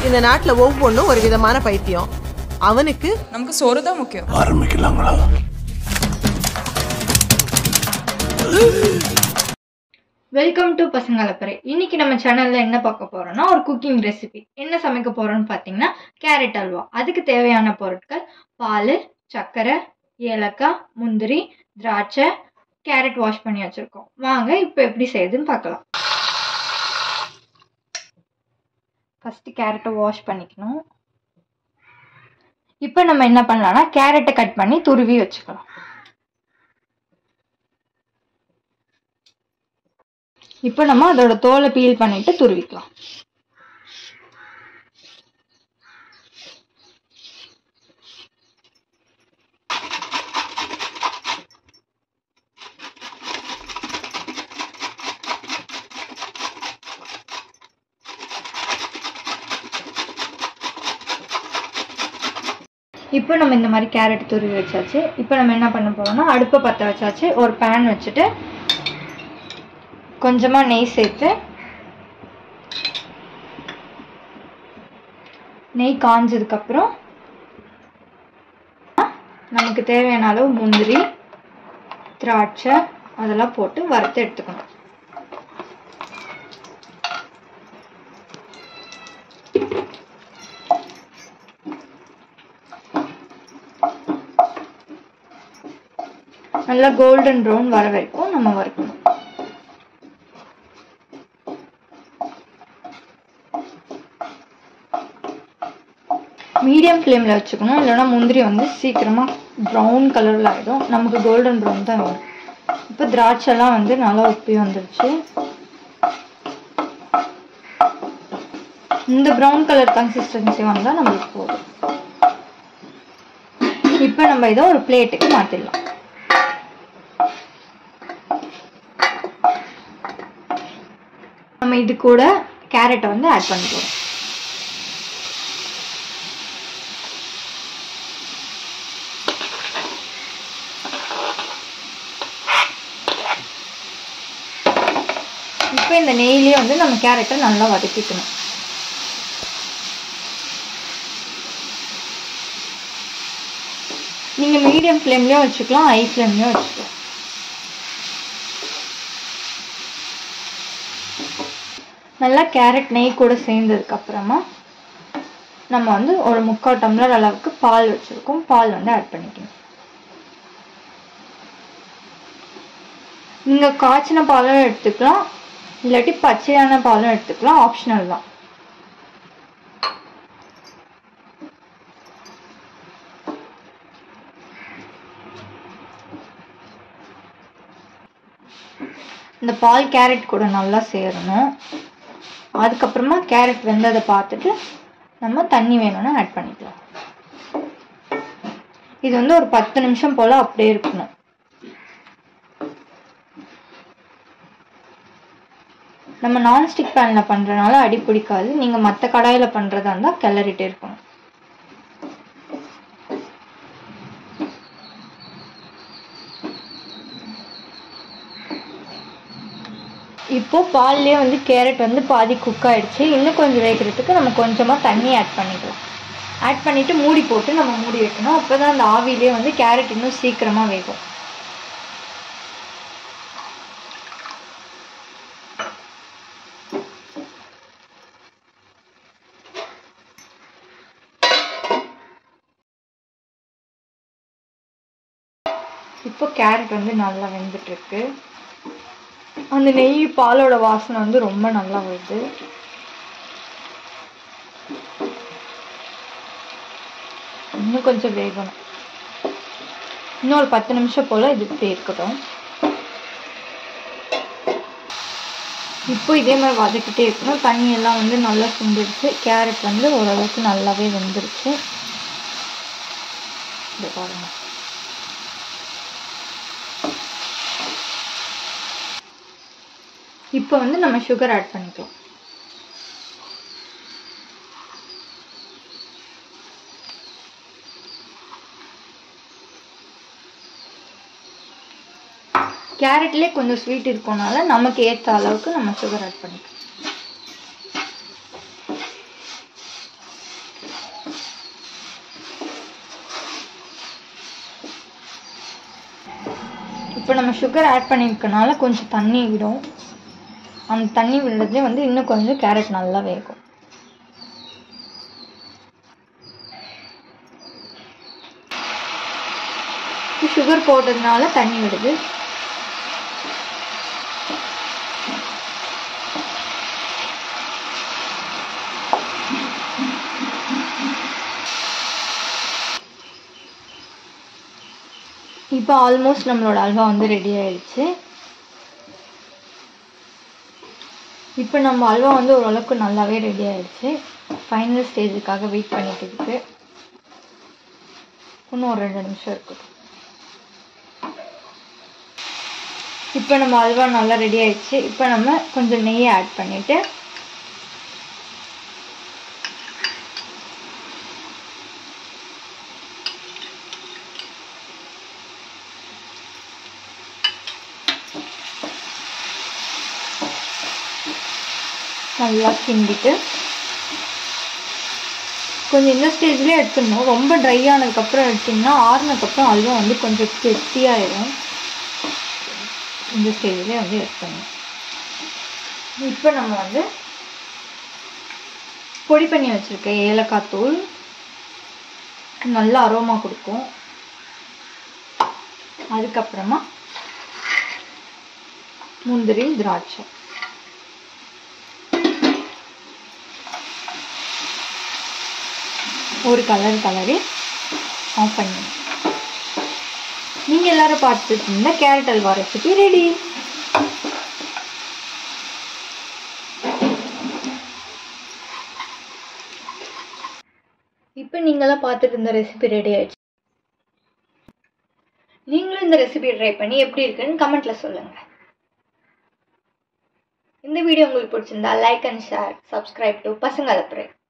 இந்த நாட்டுல ஒவ்வொன்றும் ஒரு விதமான பைத்தியம் அவனுக்கு நமக்கு சோறு தான் முக்கியம் ஆரம்பிக்கலாங்களா வெல்கம் டு பசங்க அலப்பறை இன்னைக்கு நம்ம சேனல்ல என்ன பார்க்க போறோம்னா ஒரு குக்கிங் ரெசிபி என்ன சமைக்க போறோம்னு பார்த்தீங்கன்னா கேரட் அல்வா அதுக்கு தேவையான பொருட்கள் பால் சர்க்கரை ஏலக்காய் முந்திரி திராட்சை கேரட் வாஷ் பண்ணி வச்சிருக்கோம் வாங்க இப்போ எப்படி செய்யுதுன்னு பார்க்கலாம் ஃபர்ஸ்ட் கேரட்டை வாஷ் பண்ணிக்கணும் இப்போ நம்ம என்ன பண்ணலாம்னா கேரட்டை கட் பண்ணி துருவி வச்சுக்கலாம் இப்போ நம்ம அதோட தோலை பீல் பண்ணிட்டு துருவிக்கலாம் இப்போ நம்ம இந்த மாதிரி கேரட் துருவி வச்சாச்சு இப்போ நம்ம என்ன பண்ண போறோம்னா அடுப்பை பற்ற வச்சாச்சு ஒரு பேன் வச்சுட்டு கொஞ்சமாக நெய் சேர்த்து நெய் காஞ்சதுக்கப்புறம் நமக்கு தேவையான அளவு முந்திரி திராட்சை அதெல்லாம் போட்டு வறுத்து எடுத்துக்கணும் நல்லா கோல்டன் ப்ரௌன் வர வரைக்கும் நம்ம வறுக்கணும் மீடியம் ஃப்ளேமில் வச்சுக்கணும் இல்லைன்னா முந்திரி வந்து சீக்கிரமாக ப்ரௌன் கலரில் ஆகிடும் நமக்கு கோல்டன் ப்ரௌன் தான் வேணும் இப்போ திராட்சைலாம் வந்து நல்லா உப்பி வந்துருச்சு இந்த ப்ரௌன் கலர் கன்சிஸ்டன்சி வந்தால் நம்மளுக்கு போதும் இப்போ நம்ம இதை ஒரு பிளேட்டுக்கு மாற்றிடலாம் நம்ம இது கூட கேரட்டை வந்து ஆட் பண்ணிக்கிறோம் இப்போ இந்த நெய்லேயே வந்து நம்ம கேரட்டை நல்லா வதக்கிக்கணும் நீங்கள் மீடியம் ஃப்ளேம்லேயும் வச்சுக்கலாம் ஹை ஃப்ளேம்லேயும் வச்சுக்கலாம் நல்லா கேரட் நெய் கூட சேர்ந்ததுக்கு அப்புறமா நம்ம வந்து ஒரு முக்கால் டம்ளர் அளவுக்கு பால் வச்சுருக்கோம் பால் வந்து ஆட் பண்ணிக்கணும் நீங்கள் காய்ச்சின பாலும் எடுத்துக்கலாம் இல்லாட்டி பச்சையான பாலும் எடுத்துக்கலாம் ஆப்ஷனல் தான் இந்த பால் கேரட் கூட நல்லா சேரணும் அதுக்கப்புறமா கேரட் வெந்ததை பார்த்துட்டு நம்ம தண்ணி வேணும்னா ஆட் பண்ணிக்கலாம் இது வந்து ஒரு பத்து நிமிஷம் போல் அப்படியே இருக்கணும் நம்ம நான்ஸ்டிக் பேனில் பண்ணுறனால அடி பிடிக்காது நீங்கள் மற்ற கடாயில் பண்ணுறதா இருந்தால் கிளறிட்டே இருக்கணும் இப்போ பால்லேயே வந்து கேரட் வந்து பாதி குக் ஆயிடுச்சு இன்னும் கொஞ்சம் வேகிறதுக்கு நம்ம கொஞ்சமாக தண்ணி ஆட் பண்ணிக்கலாம் ஆட் பண்ணிவிட்டு மூடி போட்டு நம்ம மூடி வைக்கணும் அப்போ தான் அந்த ஆவிலே வந்து கேரட் இன்னும் சீக்கிரமாக வேகும் இப்போ கேரட் வந்து நல்லா வெந்துட்டு இருக்கு அந்த நெய் பாலோட வாசனை வந்து ரொம்ப நல்லா வருது இன்னும் கொஞ்சம் வேகணும் இன்னும் ஒரு பத்து நிமிஷம் போல இது இப்படி இருக்கட்டும் இப்போ இதே மாதிரி வதக்கிட்டே இருக்கணும் தண்ணி எல்லாம் வந்து நல்லா சுண்டிடுச்சு கேரட் வந்து ஓரளவுக்கு நல்லாவே வெந்துருச்சு இதை பாருங்க இப்போ வந்து நம்ம சுகர் ஆட் பண்ணிக்கலாம் கேரட்லேயே கொஞ்சம் ஸ்வீட் இருக்கனால நமக்கு ஏற்ற அளவுக்கு நம்ம சுகர் ஆட் பண்ணிக்கலாம் இப்போ நம்ம சுகர் ஆட் பண்ணியிருக்கனால கொஞ்சம் தண்ணி விடும் அந்த தண்ணி விடுறதுலேயே வந்து இன்னும் கொஞ்சம் கேரட் நல்லா வேகும் சுகர் போட்டதுனால தண்ணி விடுது இப்போ ஆல்மோஸ்ட் நம்மளோட அல்வா வந்து ரெடி ஆயிடுச்சு இப்போ நம்ம அல்வா வந்து ஓரளவுக்கு நல்லாவே ரெடி ஆயிடுச்சு ஃபைனல் ஸ்டேஜுக்காக வெயிட் பண்ணிட்டு இருக்கு இன்னும் ஒரு ரெண்டு நிமிஷம் இருக்குது இப்போ நம்ம அல்வா நல்லா ரெடி ஆயிடுச்சு இப்போ நம்ம கொஞ்சம் நெய்யை ஆட் பண்ணிட்டு நல்லா கிண்டிட்டு கொஞ்சம் இந்த ஸ்டேஜ்லேயே எடுத்துடணும் ரொம்ப ட்ரை ஆனதுக்கப்புறம் எடுத்திங்கன்னா ஆறுனதுக்கப்புறம் அல்வா வந்து கொஞ்சம் கெட்டியாயிடும் இந்த ஸ்டேஜ்லேயே வந்து எடுத்துடணும் இப்போ நம்ம வந்து பொடி பண்ணி வச்சுருக்க ஏலக்காய் தூள் நல்ல அரோமா கொடுக்கும் அதுக்கப்புறமா முந்திரி திராட்சை ஒரு கலர் கலரி ஆஃப் பண்ணி நீங்கள் எல்லாரும் பார்த்துட்டு இருந்த கேரட் அல்வா ரெசிபி ரெடி இப்போ நீங்களாம் பார்த்துட்டு இருந்த ரெசிபி ரெடி ஆயிடுச்சு நீங்களும் இந்த ரெசிபி ட்ரை பண்ணி எப்படி இருக்குன்னு கமெண்ட்ல சொல்லுங்க இந்த வீடியோ உங்களுக்கு பிடிச்சிருந்தா like and share subscribe to Pasanga அலப்புரை